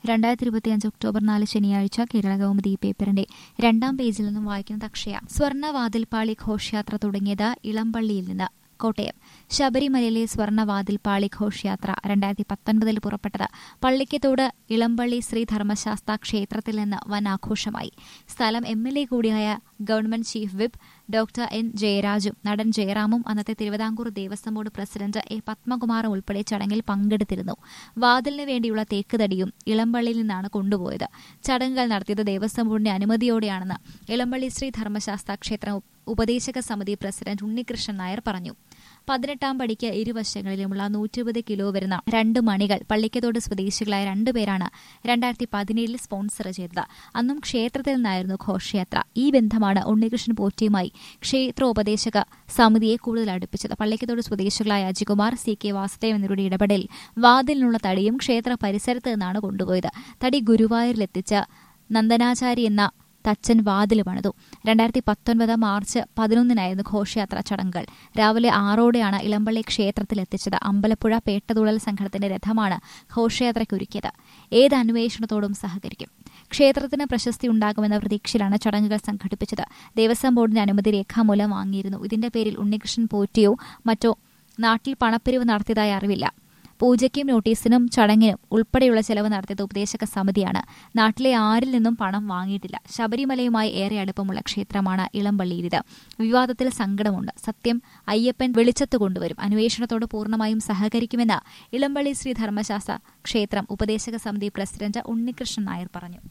രണ്ടായിരത്തി ഇരുപത്തിയഞ്ച് ഒക്ടോബർ നാല് ശനിയാഴ്ച കേരള കൗമുദി പേപ്പറിന്റെ രണ്ടാം പേജിൽ നിന്നും വായിക്കുന്നത് അക്ഷയ സ്വർണ്ണ വാതിൽപ്പാളി ഘോഷയാത്ര തുടങ്ങിയത് ഇളമ്പള്ളിയിൽ നിന്ന് കോട്ടയം ശബരിമലയിലെ സ്വർണ്ണ വാതിൽപ്പാളി ഘോഷയാത്ര രണ്ടായിരത്തി പത്തൊൻപതിൽ പുറപ്പെട്ടത് പള്ളിക്കത്തോട് ഇളമ്പള്ളി ശ്രീ ധർമ്മശാസ്ത ക്ഷേത്രത്തിൽ നിന്ന് വൻ ആഘോഷമായി സ്ഥലം എം എൽ എ കൂടിയായ government chief whip doctor N ജയരാജും നടൻ ജയറാമും അന്നത്തെ Thiruvithamkoor Devaswom board president A പത്മകുമാറും ഉൾപ്പെടെ ചടങ്ങിൽ പങ്കെടുത്തിരുന്നു വാതിലിന് വേണ്ടിയുള്ള തേക്കുതടിയും ഇളമ്പള്ളിയിൽ നിന്നാണ് കൊണ്ടുപോയത് ചടങ്ങുകൾ നടത്തിയത് ദേവസ്വം ബോർഡിന്റെ അനുമതിയോടെയാണെന്ന് ഇളമ്പള്ളി ശ്രീ ധർമ്മശാസ്ത്ര ക്ഷേത്രം ഉപദേശക സമിതി പ്രസിഡന്റ് ഉണ്ണികൃഷ്ണൻ നായർ പറഞ്ഞു പതിനെട്ടാം പടിക്ക് ഇരുവശങ്ങളിലുമുള്ള നൂറ്റിരുപത് കിലോ വരുന്ന രണ്ട് മണികൾ പള്ളിക്കത്തോട് സ്വദേശികളായ രണ്ടുപേരാണ് രണ്ടായിരത്തി പതിനേഴിൽ സ്പോൺസർ ചെയ്തത് അന്നും ക്ഷേത്രത്തിൽ നിന്നായിരുന്നു ഘോഷയാത്ര ഈ ബന്ധമാണ് ഉണ്ണികൃഷ്ണൻ പോറ്റിയുമായി ക്ഷേത്രോപദേശക സമിതിയെ കൂടുതൽ അടുപ്പിച്ചത് പള്ളിക്കത്തോട് സ്വദേശികളായ അജികുമാർ സി കെ വാസുദേവ് എന്നിവരുടെ ഇടപെടലിൽ വാതിലിനുള്ള തടിയും ക്ഷേത്ര പരിസരത്ത് നിന്നാണ് കൊണ്ടുപോയത് തടി ഗുരുവായൂരിലെത്തിച്ച് നന്ദനാചാരി എന്ന തച്ചൻ വാതിൽ പണിതു രണ്ടായിരത്തി പത്തൊൻപത് മാർച്ച് പതിനൊന്നിനായിരുന്നു ഘോഷയാത്ര ചടങ്ങുകൾ രാവിലെ ആറോടെയാണ് ഇളമ്പള്ളി ക്ഷേത്രത്തിലെത്തിച്ചത് അമ്പലപ്പുഴ പേട്ടതുള്ളൽ സംഘത്തിന്റെ രഥമാണ് ഘോഷയാത്രയ്ക്കൊരുക്കിയത് ഏത് അന്വേഷണത്തോടും സഹകരിക്കും ക്ഷേത്രത്തിന് പ്രശസ്തി ഉണ്ടാകുമെന്ന പ്രതീക്ഷയിലാണ് ചടങ്ങുകൾ സംഘടിപ്പിച്ചത് ദേവസ്വം ബോർഡിന്റെ അനുമതി രേഖാമൂലം വാങ്ങിയിരുന്നു ഇതിന്റെ പേരിൽ ഉണ്ണികൃഷ്ണൻ പോറ്റിയോ മറ്റോ നാട്ടിൽ പണപ്പിരിവ് നടത്തിയതായി അറിവില്ല പൂജയ്ക്കും നോട്ടീസിനും ചടങ്ങിനും ഉൾപ്പെടെയുള്ള ചെലവ് നടത്തിയത് ഉപദേശക സമിതിയാണ് നാട്ടിലെ ആരിൽ നിന്നും പണം വാങ്ങിയിട്ടില്ല ശബരിമലയുമായി ഏറെ അടുപ്പമുള്ള ക്ഷേത്രമാണ് ഇളംപള്ളിയിലിത് വിവാദത്തിൽ സങ്കടമുണ്ട് സത്യം അയ്യപ്പൻ വെളിച്ചത്ത് കൊണ്ടുവരും അന്വേഷണത്തോട് പൂർണ്ണമായും സഹകരിക്കുമെന്ന് ഇളംപള്ളി ശ്രീ ധർമ്മശാസ്ത്ര ക്ഷേത്രം ഉപദേശക സമിതി പ്രസിഡന്റ് ഉണ്ണികൃഷ്ണൻ നായർ പറഞ്ഞു